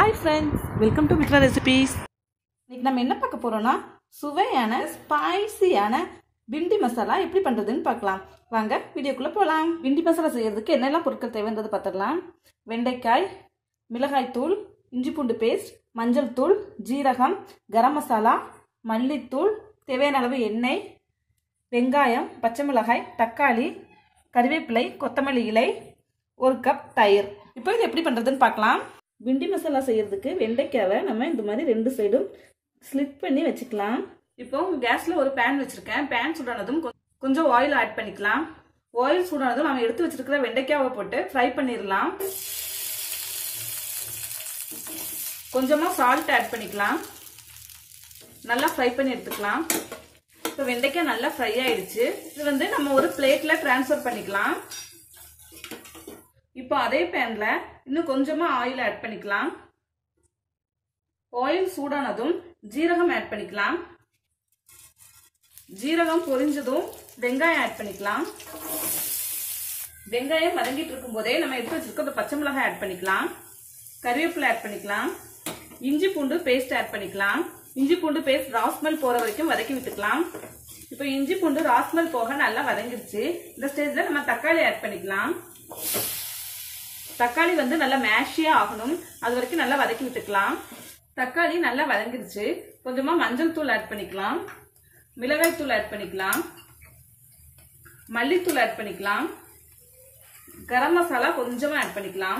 hi friends welcome to Mithra recipes இன்னைக்கு நம்ம என்ன பார்க்க போறோம்னா சுவையான ஸ்பைசியான பிண்டி மசாலா எப்படி பண்ணுறதுன்னு பார்க்கலாம் வாங்க வீடியோக்குள்ளே போகலாம் பிண்டி மசாலா செய்யறதுக்கு என்னெல்லாம் பொருட்கள் தேவைன்றது பார்த்துடலாம் வெண்டைக்காய் மிளகாய் தூள் இஞ்சி பூண்டு பேஸ்ட் மஞ்சள் தூள் ஜீரகம் கரம் மசாலா மல்லித்தூள் தேவையான அளவு எண்ணெய் வெங்காயம் பச்சை மிளகாய் தக்காளி கறிவேப்பிலை கொத்தமல்லி இலை ஒரு கப் தயிர் இப்போ இது எப்படி பண்ணுறதுன்னு பார்க்கலாம் பிண்டி மசாலா செய்யறதுக்கு வெண்டைக்காவை நம்ம இந்த மாதிரி ரெண்டு சைடும் ஸ்லிட் பண்ணி வச்சுக்கலாம் இப்போ கேஸில் ஒரு பேன் வச்சுருக்கேன் பேன் சூடானதும் கொ- கொஞ்சம் ஆயில் ஆட் பண்ணிக்கலாம் ஆயில் சூடானதும் நம்ம எடுத்து வச்சிருக்கிற வெண்டைக்காவை போட்டு ஃப்ரை பண்ணிடலாம் கொஞ்சமாக சால்ட் ஆட் பண்ணிக்கலாம் நல்லா ஃப்ரை பண்ணி எடுத்துக்கலாம் இப்போ வெண்டைக்காய் நல்லா ஃப்ரை ஆயிடுச்சு இது வந்து நம்ம ஒரு பிளேட்டில் ட்ரான்ஸ்ஃபர் பண்ணிக்கலாம் இப்போ அதே பேனில் இன்னும் கொஞ்சமாக ஆயில் ஆட் பண்ணிக்கலாம் ஆயில் சூடானதும் ஜீரகம் ஆட் பண்ணிக்கலாம் ஜீரகம் பொரிஞ்சதும் வெங்காயம் ஆட் பண்ணிக்கலாம் வெங்காயம் வதங்கிட்டு இருக்கும் போதே நம்ம எடுத்து வச்சிருக்க அந்த பச்சை மிளகாய் ஆட் பண்ணிக்கலாம் கறிவேப்பிலை ஆட் பண்ணிக்கலாம் இஞ்சி பூண்டு பேஸ்ட் ஆட் பண்ணிக்கலாம் இஞ்சி பூண்டு பேஸ்ட் ராஸ்மல் போற வரைக்கும் வதக்கி விட்டுக்கலாம் இப்போ இஞ்சி பூண்டு ராஸ்மல் போக நல்லா வதங்கிடுச்சு இந்த ஸ்டேஜ்ல நம்ம தக்காளி ஆட் பண்ணிக்கலாம் தக்காளி வந்து நல்லா மேஷியா ஆகணும் அது வரைக்கும் நல்லா வதக்கி விட்டுக்கலாம் தக்காளி நல்லா வதங்கிடுச்சு கொஞ்சமா மஞ்சள் தூள் ஆட் பண்ணிக்கலாம் மிளகாய் தூள் ஆட் பண்ணிக்கலாம் மல்லித்தூள் ஆட் பண்ணிக்கலாம் கரம் மசாலா கொஞ்சமா ஆட் பண்ணிக்கலாம்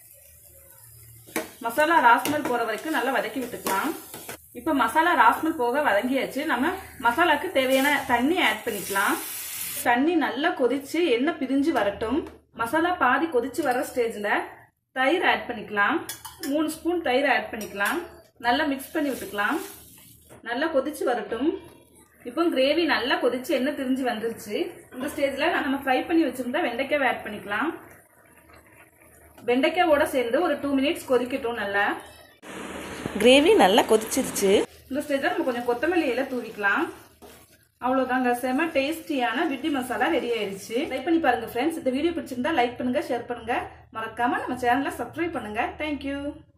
மசாலா ராஸ்மல் போற வரைக்கும் நல்லா வதக்கி விட்டுக்கலாம் இப்போ மசாலா ராஸ்மல் போக வதங்கியாச்சு நம்ம மசாலாக்கு தேவையான தண்ணி ஆட் பண்ணிக்கலாம் தண்ணி நல்லா கொதிச்சு எண்ணெய் பிரிஞ்சு வரட்டும் மசாலா பாதி கொதிச்சு வர ஸ்டேஜ்ல தயிர் ஆட் பண்ணிக்கலாம் மூணு ஸ்பூன் தயிர் ஆட் பண்ணிக்கலாம் நல்லா மிக்ஸ் பண்ணி விட்டுக்கலாம் நல்லா கொதிச்சு வரட்டும் இப்போ கிரேவி நல்லா கொதிச்சு எண்ணெய் திரிஞ்சு வந்துருச்சு இந்த ஸ்டேஜ்ல நம்ம ஃப்ரை பண்ணி வச்சிருந்தா வெண்டைக்காய் ஆட் பண்ணிக்கலாம் வெண்டைக்காயோட சேர்ந்து ஒரு டூ மினிட்ஸ் கொதிக்கட்டும் நல்லா கிரேவி நல்லா கொதிச்சிருச்சு இந்த ஸ்டேஜில் நம்ம கொஞ்சம் கொத்தமல்லி இலை தூவிக்கலாம் அவ்வளோதாங்க செம டேஸ்டியான பிட்டி மசாலா ரெடி ஆயிடுச்சு ட்ரை பண்ணி பாருங்க ஃப்ரெண்ட்ஸ் இந்த வீடியோ பிடிச்சிருந்தா லைக் பண்ணுங்க ஷேர் பண்ணுங்க மறக்காம நம்ம சேனலை சப்ஸ்கிரைப் பண்ணுங்க தேங்க்யூ